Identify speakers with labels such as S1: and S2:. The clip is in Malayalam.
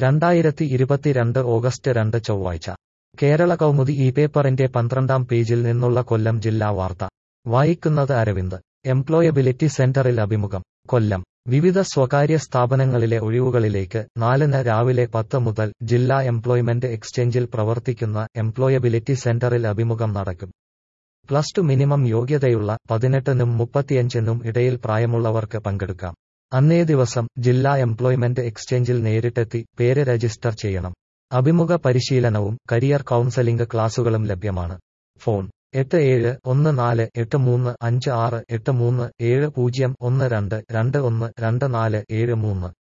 S1: രണ്ടായിരത്തി ഇരുപത്തിരണ്ട് ഓഗസ്റ്റ് രണ്ട് ചൊവ്വാഴ്ച കേരള കൗമുദി ഈ പേപ്പറിന്റെ പന്ത്രണ്ടാം പേജിൽ നിന്നുള്ള കൊല്ലം ജില്ലാ വാർത്ത വായിക്കുന്നത് അരവിന്ദ് എംപ്ലോയബിലിറ്റി സെന്ററിൽ അഭിമുഖം കൊല്ലം വിവിധ സ്വകാര്യ സ്ഥാപനങ്ങളിലെ ഒഴിവുകളിലേക്ക് നാലിന് രാവിലെ പത്ത് മുതൽ ജില്ലാ എംപ്ലോയ്മെന്റ് എക്സ്ചേഞ്ചിൽ പ്രവർത്തിക്കുന്ന എംപ്ലോയബിലിറ്റി സെന്ററിൽ അഭിമുഖം നടക്കും പ്ലസ് ടു മിനിമം യോഗ്യതയുള്ള പതിനെട്ടിനും മുപ്പത്തിയഞ്ചിനും ഇടയിൽ പ്രായമുള്ളവർക്ക് പങ്കെടുക്കാം അന്നേ ദിവസം ജില്ലാ എംപ്ലോയ്മെന്റ് എക്സ്ചേഞ്ചിൽ നേരിട്ടെത്തി പേര് രജിസ്റ്റർ ചെയ്യണം അഭിമുഖ പരിശീലനവും കരിയർ കൗൺസലിംഗ് ക്ലാസുകളും ലഭ്യമാണ് ഫോൺ എട്ട് ഏഴ് ഒന്ന് നാല് എട്ട് മൂന്ന് അഞ്ച് ആറ് എട്ട് മൂന്ന് ഏഴ് പൂജ്യം ഒന്ന് രണ്ട് രണ്ട് ഒന്ന് രണ്ട് നാല് ഏഴ് മൂന്ന്